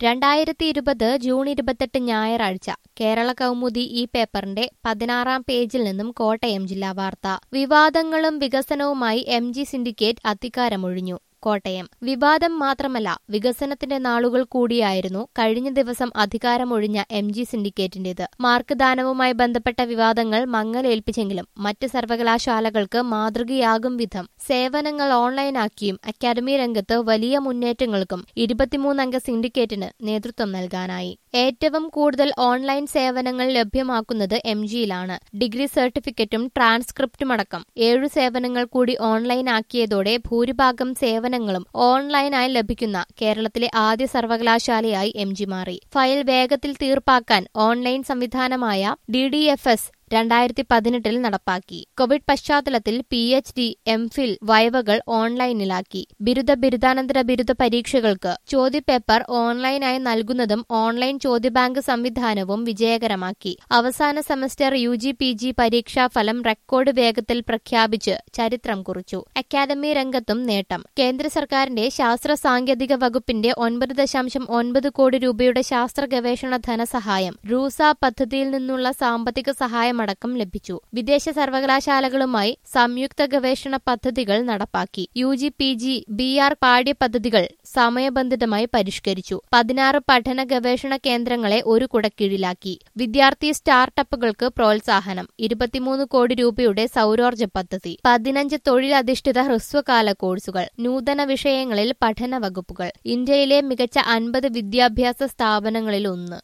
രണ്ടായിരത്തി ഇരുപത് ജൂൺ ഇരുപത്തെട്ട് ഞായറാഴ്ച കേരള കൗമുദി ഈ പേപ്പറിന്റെ പതിനാറാം പേജിൽ നിന്നും കോട്ടയം ജില്ലാ വാർത്ത വിവാദങ്ങളും വികസനവുമായി എം ജി സിൻഡിക്കേറ്റ് അധികാരമൊഴിഞ്ഞു കോട്ടയം വിവാദം മാത്രമല്ല വികസനത്തിന്റെ നാളുകൾ കൂടിയായിരുന്നു കഴിഞ്ഞ ദിവസം അധികാരമൊഴിഞ്ഞ എം ജി സിൻഡിക്കേറ്റിന്റേത് മാർക്ക് ദാനവുമായി ബന്ധപ്പെട്ട വിവാദങ്ങൾ മങ്ങലേൽപ്പിച്ചെങ്കിലും മറ്റ് സർവകലാശാലകൾക്ക് മാതൃകയാകും വിധം സേവനങ്ങൾ ഓൺലൈനാക്കിയും അക്കാദമി രംഗത്ത് വലിയ മുന്നേറ്റങ്ങൾക്കും ഇരുപത്തിമൂന്നംഗ സിൻഡിക്കേറ്റിന് നേതൃത്വം നൽകാനായി ഏറ്റവും കൂടുതൽ ഓൺലൈൻ സേവനങ്ങൾ ലഭ്യമാക്കുന്നത് എം ജിയിലാണ് ഡിഗ്രി സർട്ടിഫിക്കറ്റും ട്രാൻസ്ക്രിപ്റ്റുമടക്കം ഏഴു സേവനങ്ങൾ കൂടി ഓൺലൈനാക്കിയതോടെ ഭൂരിഭാഗം സേവനങ്ങളും ഓൺലൈനായി ലഭിക്കുന്ന കേരളത്തിലെ ആദ്യ സർവകലാശാലയായി എം ജി മാറി ഫയൽ വേഗത്തിൽ തീർപ്പാക്കാൻ ഓൺലൈൻ സംവിധാനമായ ഡി ഡി എഫ് എസ് രണ്ടായിരത്തി പതിനെട്ടിൽ നടപ്പാക്കി കോവിഡ് പശ്ചാത്തലത്തിൽ P H D M Phil വൈവകൾ ഓൺലൈനിലാക്കി ബിരുദ ബിരുദാനന്തര ബിരുദ പരീക്ഷകൾക്ക് ചോദ്യപേപ്പർ ഓൺലൈനായി നൽകുന്നതും ഓൺലൈൻ ചോദ്യബാങ്ക് സംവിധാനവും വിജയകരമാക്കി അവസാന semester U G P G പരീക്ഷാഫലം റെക്കോർഡ് വേഗത്തിൽ പ്രഖ്യാപിച്ച് ചരിത്രം കുറിച്ചു അക്കാദമി രംഗത്തും നേട്ടം കേന്ദ്ര സർക്കാരിന്റെ ശാസ്ത്ര സാങ്കേതിക വകുപ്പിന്റെ ഒൻപത് ദശാംശം ഒൻപത് കോടി രൂപയുടെ ശാസ്ത്ര ഗവേഷണ ധനസഹായം റൂസ പദ്ധതിയിൽ നിന്നുള്ള സാമ്പത്തിക സഹായം അടക്കം ലഭിച്ചു വിദേശ സർവകലാശാലകളുമായി സംയുക്ത ഗവേഷണ പദ്ധതികൾ നടപ്പാക്കി U G P G B R പാഠ്യപദ്ധതികൾ സമയബന്ധിതമായി പരിഷ്കരിച്ചു പതിനാറ് പഠന ഗവേഷണ കേന്ദ്രങ്ങളെ ഒരു കുടക്കീഴിലാക്കി വിദ്യാർത്ഥി സ്റ്റാർട്ടപ്പുകൾക്ക് പ്രോത്സാഹനം ഇരുപത്തിമൂന്ന് കോടി രൂപയുടെ സൗരോർജ്ജ പദ്ധതി പതിനഞ്ച് തൊഴിലധിഷ്ഠിത ഹ്രസ്വകാല കോഴ്സുകൾ നൂതന വിഷയങ്ങളിൽ പഠന വകുപ്പുകൾ ഇന്ത്യയിലെ മികച്ച അൻപത് വിദ്യാഭ്യാസ സ്ഥാപനങ്ങളിൽ ഒന്ന്